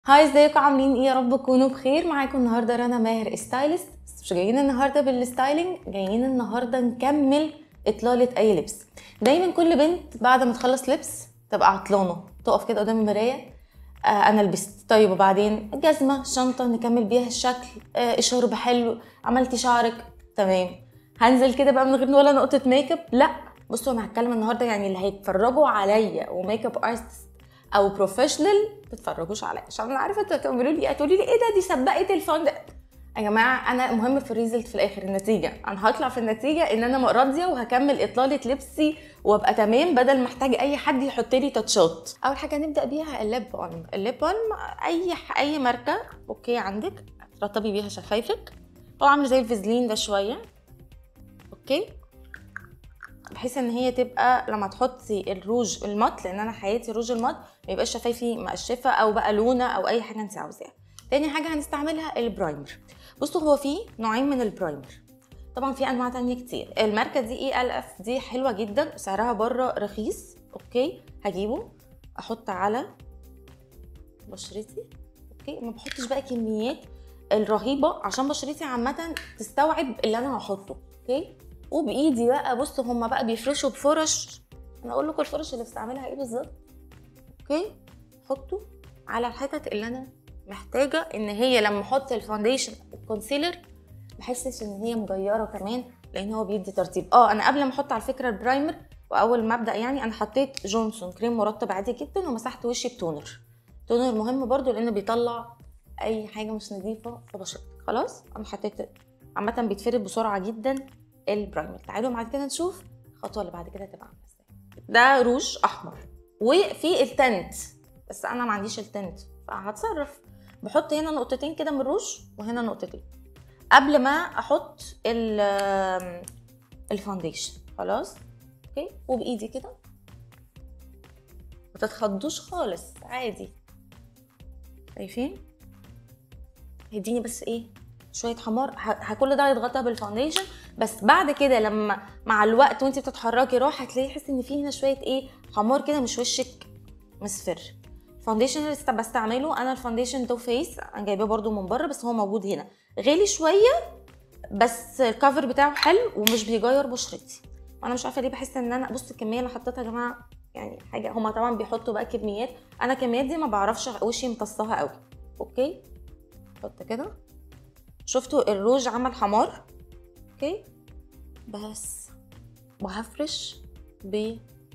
هاي ازيكم عاملين ايه يا رب تكونوا بخير معاكم النهارده رنا ماهر ستايلست بس مش جايين النهارده بالستايلينج جايين النهارده نكمل اطلاله اي لبس دايما كل بنت بعد ما تخلص لبس تبقى عطلانه تقف كده قدام المرايه آه انا لبست طيب وبعدين جزمه شنطه نكمل بيها الشكل آه شرب حلو عملتي شعرك تمام هنزل كده بقى من غير ولا نقطه ميك اب لا بصوا انا هتكلم النهارده يعني اللي هيتفرجوا عليا وميك اب ارتست او بروفيشنال ما تتفرجوش عليا عشان انا عارفه انتوا هتقولوا لي هتقولي لي ايه ده دي سبقت الفند يا جماعه انا مهم في الريزلت في الاخر النتيجه انا هطلع في النتيجه ان انا راضيه وهكمل اطلاله لبسي وابقى تمام بدل ما احتاج اي حد يحط لي تاتشات اول حاجه نبدا بيها الليب بالم الليب بالم اي اي ماركه اوكي عندك رطبي بيها شفايفك هو عامل زي الفازلين ده شويه اوكي بحيث ان هي تبقى لما تحطي الروج المط لان انا حياتي روج المط ما يبقاش شفايفي مقشفه او بقى لونه او اي حاجه انت عاوزاها تاني حاجه هنستعملها البرايمر بصوا هو في نوعين من البرايمر طبعا في انواع تانية كتير الماركه دي اي ال اف دي حلوه جدا سعرها بره رخيص اوكي هجيبه احط على بشرتي اوكي ما بحطش بقى كميات الرهيبه عشان بشرتي عامه تستوعب اللي انا هحطه اوكي وبايدي بقى بصوا هما بقى بيفرشوا بفرش انا اقول لكم الفرش اللي بستعملها ايه بالظبط اوكي حطوا على الحتت اللي انا محتاجه ان هي لما احط الفاونديشن والكونسيلر ما احسش ان هي مجيره كمان لان هو بيدي ترطيب اه انا قبل ما احط على فكره البرايمر واول ما ابدا يعني انا حطيت جونسون كريم مرطب عادي جدا ومسحت وشي بتونر تونر مهم برضو لانه بيطلع اي حاجه مش نظيفه في بشرتك خلاص انا حطيت عامه بيتفرد بسرعه جدا البرايمر تعالوا بعد كده نشوف الخطوه اللي بعد كده تبقى عامله ازاي ده روج احمر وفي التنت بس انا ما عنديش التنت فهتصرف بحط هنا نقطتين كده من الروج وهنا نقطتين قبل ما احط الفاونديشن خلاص اوكي وبايدي كده ما تتخضوش خالص عادي شايفين هيديني بس ايه شويه حمار كل ده هيتغطى بالفاونديشن بس بعد كده لما مع الوقت وانت بتتحركي راح هتلاقي تحسي ان في هنا شويه ايه حمار كده مش وشك مصفر الفاونديشن اللي بستعمله انا الفاونديشن تو فيس انا جايباه برده من بره بس هو موجود هنا غالي شويه بس الكفر بتاعه حلو ومش بيغير بشرتي انا مش عارفه ليه بحس ان انا بص الكميه اللي حطيتها يا جماعه يعني حاجه هما طبعا بيحطوا بقى كميات انا الكميات دي ما بعرفش وشي امتصها قوي اوكي حط كده شفتوا الروج عمل حمار اوكي بس وهفرش ب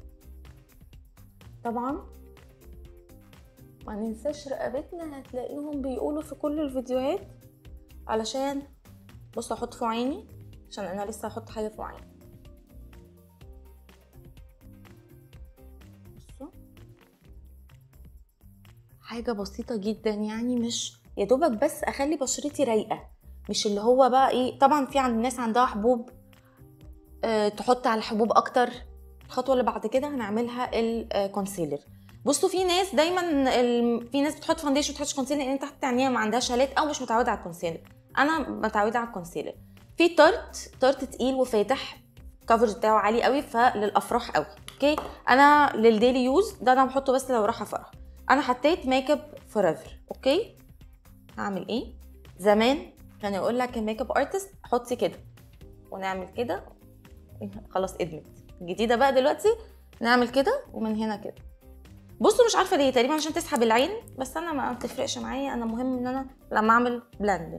طبعا ما ننساش رقبتنا هتلاقيهم بيقولوا في كل الفيديوهات علشان بصوا احط في عيني عشان انا لسه هحط حاجه في عيني بصوا حاجه بسيطه جدا يعني مش يا دوبك بس اخلي بشرتي رايقه مش اللي هو بقى ايه طبعا في عند الناس عندها حبوب أه تحط على الحبوب اكتر الخطوه اللي بعد كده هنعملها الكونسيلر بصوا في ناس دايما ال... في ناس بتحط فاونديشن وتحطش كونسيلر لان تحت عينيها ما عندهاش هالات او مش متعوده على الكونسيلر انا متعوده على الكونسيلر في تارت تارت تقيل وفاتح الكفرج بتاعه عالي قوي فللافراح قوي اوكي انا للديلي يوز ده انا بحطه بس لو رايحه فرح انا حطيت ميك اب فور ايفر اوكي هعمل ايه زمان كان يقول لك الميك اب ارتست حطي كده ونعمل كده خلاص ادمت الجديده بقى دلوقتي نعمل كده ومن هنا كده بصوا مش عارفه ليه تقريبا عشان تسحب العين بس انا ما بتفرقش معايا انا مهم ان انا لما اعمل بلاندنج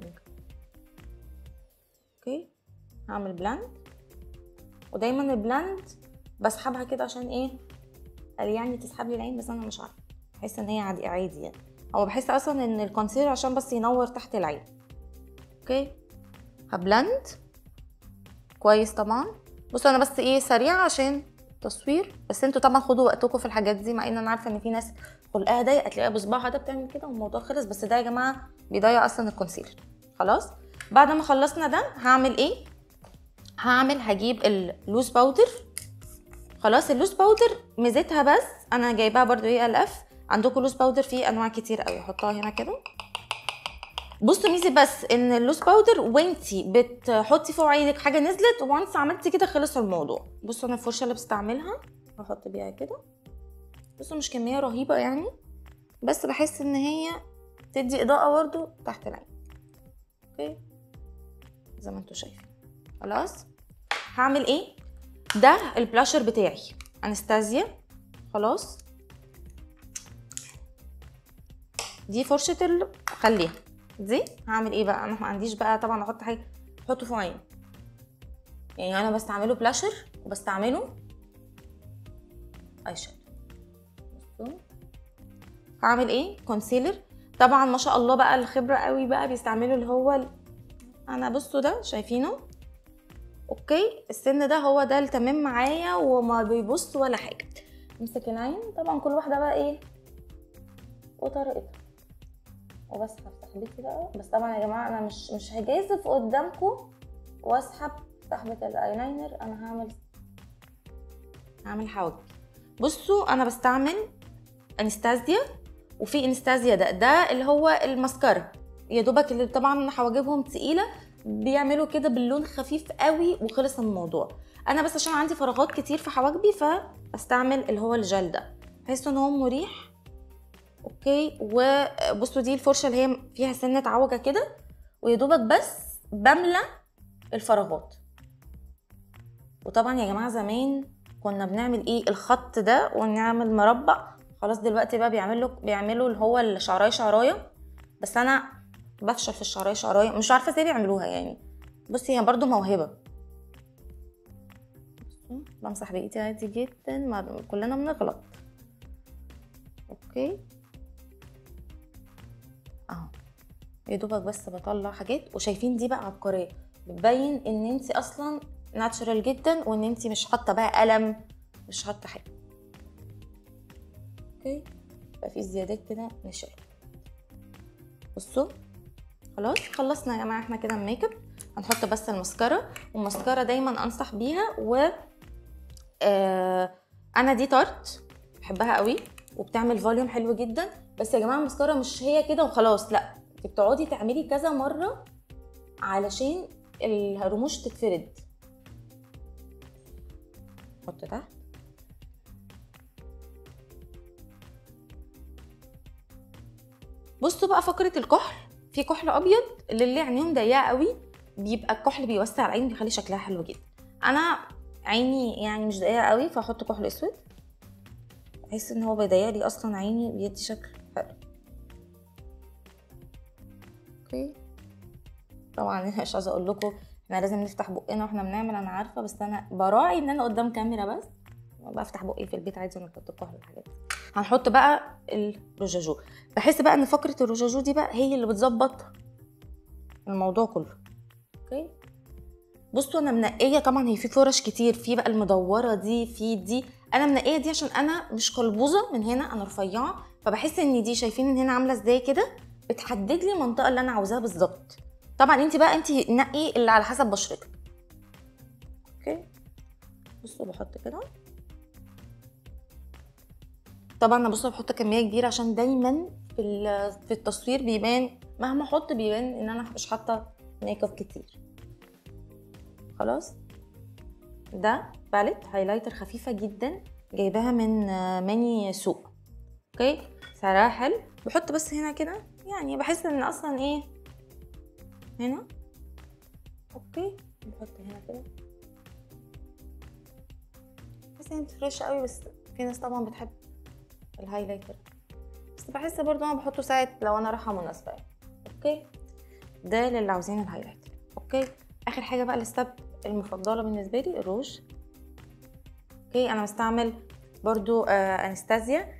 اوكي هعمل بلاند ودايما البلاند بسحبها كده عشان ايه قال يعني تسحب لي العين بس انا مش عارفه بحس ان هي عادي عادي يعني هو بحس اصلا ان الكونسيلر عشان بس ينور تحت العين اوكي هبلند كويس طبعا بصوا انا بس ايه سريعه عشان تصوير بس انتوا طبعا خدوا وقتكم في الحاجات دي مع ان انا عارفه ان في ناس خلقها ضيق تلاقيها بصباعها ده بتعمل كده والموضوع خلص بس ده يا جماعه بيضيع اصلا الكونسيلر خلاص بعد ما خلصنا ده هعمل ايه هعمل هجيب اللوز باودر خلاص اللوز باودر ميزتها بس انا جايباها برضو ايه ال اف عندكم لوز باودر فيه انواع كتير قوي احطها هنا كده بصوا ميزه بس ان اللوز باودر وانتي بتحطي فوق عينك حاجه نزلت وانس عملتي كده خلص الموضوع بصوا انا الفرشه اللي بستعملها بحط بيها كده بصوا مش كميه رهيبه يعني بس بحس ان هي تدي اضاءه برضو تحت العين اوكي زي ما انتوا شايفين خلاص هعمل ايه ده البلاشر بتاعي انستازيا خلاص دي فرشه ال... خليها دي هعمل ايه بقى انا ما عنديش بقى طبعا احط حاجه احطه في عيني يعني انا بستعمله بلاشر وبستعمله اي شادو بصوا هعمل ايه كونسيلر طبعا ما شاء الله بقى الخبره قوي بقى بيستعملوا اللي هو ال... انا بصوا ده شايفينه اوكي السن ده هو ده التمام معايا وما بيبص ولا حاجه امسك العين طبعا كل واحده بقى ايه وطريقتها وبسحب سحبتي بقى بس طبعا يا جماعه انا مش مش هجازف قدامكم واسحب سحبه الايلاينر انا هعمل هعمل حواجب بصوا انا بستعمل انستازيا وفي انستازيا ده ده اللي هو الماسكارا يا دوبك اللي طبعا حواجبهم تقيله بيعملوا كده باللون خفيف قوي وخلص الموضوع انا بس عشان عندي فراغات كتير في حواجبي فاستعمل اللي هو الجل ده بحس ان هو مريح اوكي وبصوا دي الفرشه اللي هي فيها سنه عوجه كده ويا دوبك بس بملى الفراغات وطبعا يا جماعه زمان كنا بنعمل ايه الخط ده ونعمل مربع خلاص دلوقتي بقى بيعملوا بيعملوا اللي هو الشعرايه شعرايه بس انا بفشل في الشعرايه شعرايه مش عارفه ازاي بيعملوها يعني بصي هي برضو موهبه بمسح بايدي عادي جدا ما كلنا بنغلط اوكي اهو يا دوبك بس بطلع حاجات وشايفين دي بقى عبقريه بتبين ان انت اصلا ناتشرال جدا وان انت مش حاطه بقى قلم مش حاطه حاجه اوكي بقى في زيادات كده نشيلها بصوا خلاص خلصنا يا جماعه احنا كده الميك اب هنحط بس الماسكارا والماسكارا دايما انصح بيها و آه انا دي تارت بحبها قوي وبتعمل فوليوم حلو جدا بس يا جماعه الماسكارا مش هي كده وخلاص لا انت بتقعدي تعملي كذا مره علشان الرموش تتفرد حط تحت بصوا بقى فقره الكحل في كحل ابيض للي عينيهم ضيقه قوي بيبقى الكحل بيوسع العين بيخلي شكلها حلو جدا انا عيني يعني مش ضيقه قوي فاحط كحل اسود بحس ان هو بيضيق لي اصلا عيني بيدي شكل حلو اوكي طبعا مش عايزه اقول لكم احنا لازم نفتح بقنا واحنا بنعمل انا عارفه بس انا براعي ان انا قدام كاميرا بس بفتح بقي في البيت عادي وانا بحط الكحل والحاجات دي هنحط بقى الرجاجو بحس بقى ان فقره الرجاجو دي بقى هي اللي بتظبط الموضوع كله اوكي بصوا انا منقيه طبعا هي في فرش كتير في بقى المدوره دي في دي انا منقيه دي عشان انا مش قلبوزه من هنا انا رفيعه فبحس ان دي شايفين من هنا عامله ازاي كده بتحدد لي المنطقه اللي انا عاوزاها بالظبط طبعا انت بقى انت نقي اللي على حسب بشرتك اوكي بصوا بحط كده طبعا انا بصوا بحط كميه كبيره عشان دايما في في التصوير بيبان مهما احط بيبان ان انا مش حاطه ميك اب كتير خلاص ده باليت هايلايتر خفيفه جدا جايباها من ماني سوق اوكي سعرها حلو بحط بس هنا كده يعني بحس ان اصلا ايه هنا اوكي بحط هنا كده بحس ان فريش قوي بس في ناس طبعا بتحب الهايلايتر بس بحس برضو انا بحطه ساعة لو انا رايحة مناسبة يعني اوكي ده للي عاوزين الهايلايتر اوكي اخر حاجة بقى الستاب المفضلة بالنسبة لي الروج اوكي انا بستعمل برضو آه انستازيا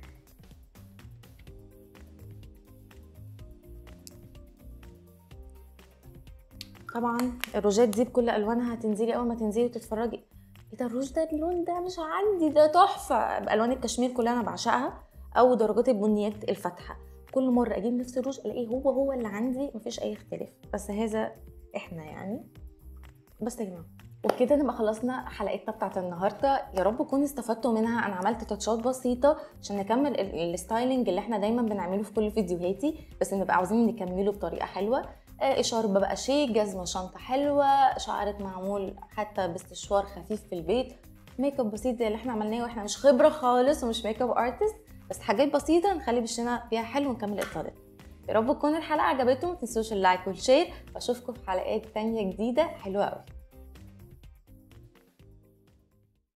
طبعا الروجات دي بكل الوانها هتنزلي اول ما تنزلي وتتفرجي ايه ده الروج ده اللون ده مش عندي ده تحفه بالوان الكشمير كلها انا بعشقها او درجات البنيات الفاتحه كل مره اجيب نفس الروج الاقيه هو هو اللي عندي مفيش اي اختلاف بس هذا احنا يعني بس يا جماعه وبكده نبقى خلصنا حلقتنا بتاعت النهارده يا رب تكونوا استفدتوا منها انا عملت تاتشات بسيطه عشان نكمل الستايلنج اللي احنا دايما بنعمله في كل فيديوهاتي بس نبقى عاوزين نكمله بطريقه حلوه اشارب بقى شيك جزمه شنطه حلوه شعرك معمول حتى باستشوار خفيف في البيت ميك اب بسيط زي اللي احنا عملناه واحنا مش خبره خالص ومش ميك اب ارتست بس حاجات بسيطه نخلي وشنا فيها حلو ونكمل اطلالات يا رب تكون الحلقه عجبتكم ما تنسوش اللايك والشير واشوفكم في حلقات تانية جديده حلوه قوي